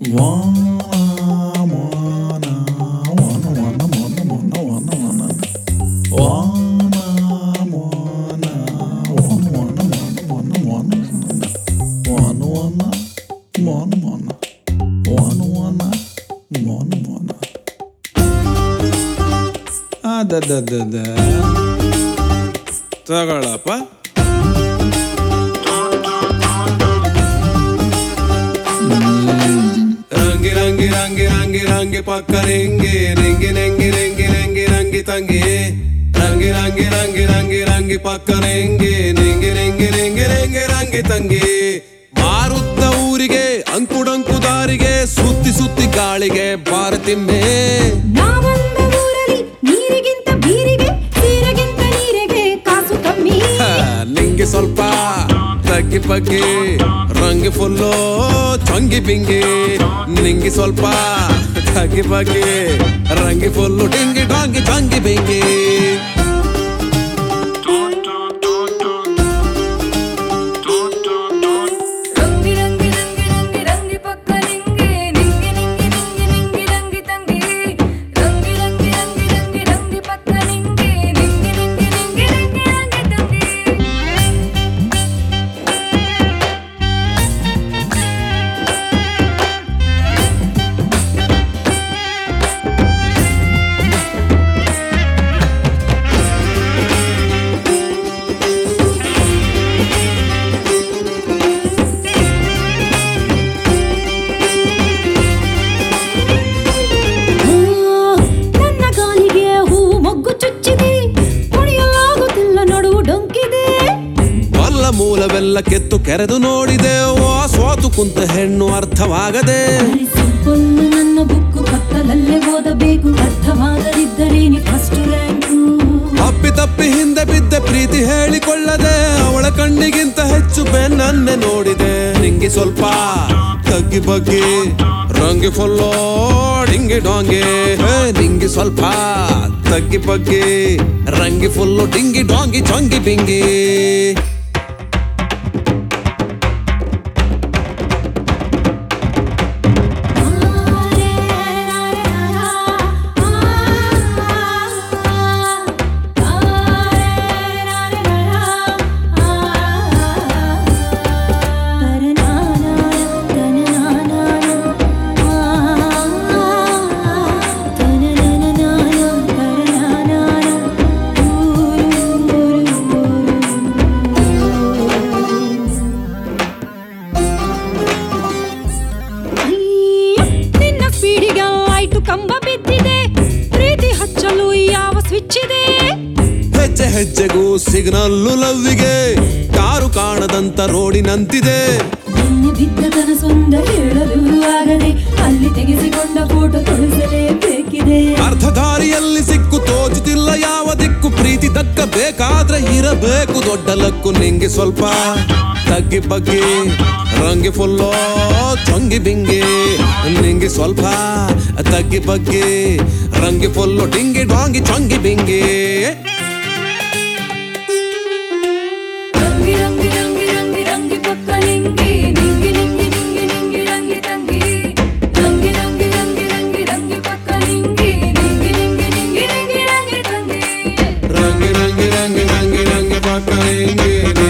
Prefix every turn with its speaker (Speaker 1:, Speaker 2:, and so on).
Speaker 1: ತಗೊಳಪ್ಪ ರಂಗಿ ರಂಗಿ ರಂಗಿ ರಂಗಿ ರಂಗಿ ಪಕ್ಕ ರಿಂಗಿ ರಿಂಗಿ ನೆಂಗಿ ರಿಂಗಿ ರಿಂಗಿ ರಂಗಿ ತಂಗಿ ರಂಗಿ ರಂಗಿ ರಂಗಿ ರಂಗಿ ರಂಗಿ ಪಕ್ಕ ರಿಂಗಿ ನಿಂಗಿ ರಿಂಗಿ ರಿಂಗಿ ರಿಂಗಿ ರಂಗಿ ತಂಗಿ ಮಾರುತ್ತ ಊರಿಗೆ ಅಂಕುಡಂಕು ದಾರಿಗೆ ಸುತ್ತಿ ಸುತ್ತಿ ಗಾಳಿಗೆ ಬಾರತಿಮ್ಮೆ
Speaker 2: ನಾವಂದ ಊರಲ್ಲಿ ನೀರಿಗಿಂತ ಬೀರಿಗೆ ಸೀರೆಗಿಂತ ನೀರಿಗೆ ಕಾಸು ಕಮ್ಮಿ
Speaker 1: ಹ, ನಿಂಗೆ ಸ್ವಲ್ಪ ತಗ್ಗಿ ಪಗ್ಗಿ ರಂಗಿ ಫುಲ್ಲು ಚೊಂಗಿ ಬಿಂಗಿ ನಿಂಗೆ ಸ್ವಲ್ಪ ತಗ್ಗಿ ಪಗ್ಗಿ ರಂಗಿ ಫುಲ್ಲು ಡಿಂಗಿ ಡಾಂಗಿ ಚೊಂಗಿ ಬಿಂಗಿ
Speaker 2: ರಂಗಿ ರಂಗಿ ರಂಗಿ ರಂಗಿ ರಂಗಿ ಪಕ್ಕ ನಿಂಗೆ ನಿಂಗೆ ನಿಂಗೆ ನಿಂಗೆ ನಿಂಗೆ ರಂಗಿ ತಂಗಿ ರಂಗಿ ರಂಗಿ ರಂಗಿ ರಂಗಿ ರಂಗಿ ಪಕ್ಕ ನಿಂಗೆ ನಿಂಗೆ ನಿಂಗೆ ನಿಂಗೆ ನಿಂಗೆ ರಂಗಿ ತಂಗಿ ನನ್ನ ಕಾಲಿಗೆ ಹೂ ಮೊಗ್ಗು ಚುಚ್ಚಿದೆ ಕುಣಿಯಲಾಗುತ್ತಿಲ್ಲ ನಡುವು ಡೊಂಕಿದೆ
Speaker 1: ಬಲ್ಲ ಮೂಲವೆಲ್ಲ ಕೆತ್ತು ಕೆರೆದು ನೋಡಿದೆ ಓ ಸೋತು ಕುಂತ ಹೆಣ್ಣು ಅರ್ಥವಾಗದೆ
Speaker 2: ಸಿಂಪಲ್ಲು ನನ್ನ ಬುಕ್ಕು ಕತ್ತಲಲ್ಲೇ ಓದಬೇಕು ಅರ್ಥವಾಗದಿದ್ದರೆ ನೀ ಫಸ್ಟ್ ರ್ಯಾಂಕು
Speaker 1: ಅಪ್ಪಿ ತಪ್ಪಿ ಹಿಂದೆ ಬಿದ್ದ ಪ್ರೀತಿ ಹೇಳಿಕೊಳ್ಳದೆ ಅವಳ ಕಣ್ಣಿಗಿಂತ ಹೆಚ್ಚು ಬೆನ್ನನ್ನೇ ನೋಡಿದೆ ನಿಂಗೆ ಸ್ವಲ್ಪ ತಗ್ಗಿ ಬಗ್ಗಿ ರಂಗಿ ಫುಲ್ಲೋ ಡಿಂಗಿ ಡಾಂಗಿ ಹೇ, ನಿಂಗೆ ಸ್ವಲ್ಪ ತಗ್ಗಿ ಬಗ್ಗಿ ರಂಗಿ ಫುಲ್ಲು ಡಿಂಗಿ ಡಾಂಗಿ ಚೊಂಗಿ ಬಿಂಗಿ
Speaker 2: ನಿನ್ನ ಸ್ಪೀಡಿಗೆ ಲೈಟು ಕಂಬ ಬಿದ್ದಿದೆ ಪ್ರೀತಿ ಹಚ್ಚಲು ಯಾವ ಸ್ವಿಚ್ ಇದೆ
Speaker 1: ಹೆಜ್ಜೆ ಹೆಜ್ಜೆಗೂ ಸಿಗ್ನಲ್ಲು ಲವ್ವಿಗೆ ಕಾರು ಕಾಣದಂತ ರೋಡಿನಂತಿದೆ
Speaker 2: ನಿನ್ನೆ ಬಿದ್ದ ಕನಸೊಂದ ಹೇಳಲು ಆಗದೆ ಅಲ್ಲಿ ತೆಗೆಸಿಕೊಂಡ ಫೋಟೋ ತೊಳಿಸಲೇಬೇಕಿದೆ
Speaker 1: ಅರ್ಧ ದಾರಿಯಲ್ಲಿ ಸಿಕ್ಕು ತೋಚುತ್ತಿಲ್ಲ ಯಾವ ದಿಕ್ಕು ಪ್ರೀತಿ ದಕ್ಕ ಬೇಕಾದ್ರೆ ಇರಬೇಕು ದೊಡ್ಡ ಲಕ್ಕು ನಿಂಗೆ ಸ್ವಲ್ಪ ತಗ್ಗಿ ಬಗ್ಗಿ ರಂಗಿ ಫುಲ್ಲೋ ಚೊಂಗಿ ಬಿಂಗಿ ನಿಂಗೆ ಸ್ವಲ್ಪ ತಗ್ಗಿ ಬಗ್ಗಿ ರಂಗಿ ಫುಲ್ಲು ಡಿಂಗಿ ಡಾಂಗಿ ಚೊಂಗಿ ಬಿಂಗಿ
Speaker 2: ರಂಗಿ ರಂಗಿ ರಂಗಿ ರಂಗಿ ರಂಗಿ ಪಕ್ಕ ನಿಂಗಿ ನಿಂಗಿ ನಿಂಗಿ ನಿಂಗಿ ನಿಂಗಿ ರಂಗಿ ತಂಗಿ ರಂಗಿ ರಂಗಿ ರಂಗಿ ರಂಗಿ ರಂಗಿ ಪಕ್ಕ ನಿಂಗಿ ನಿಂಗಿ ನಿಂಗಿ ನಿಂಗಿ ನಿಂಗಿ ರಂಗಿ ತಂಗಿ
Speaker 1: ರಂಗಿ ರಂಗಿ ರಂಗಿ ರಂಗಿ ರಂಗಿ ಪಕ್ಕ ನಿಂಗೆ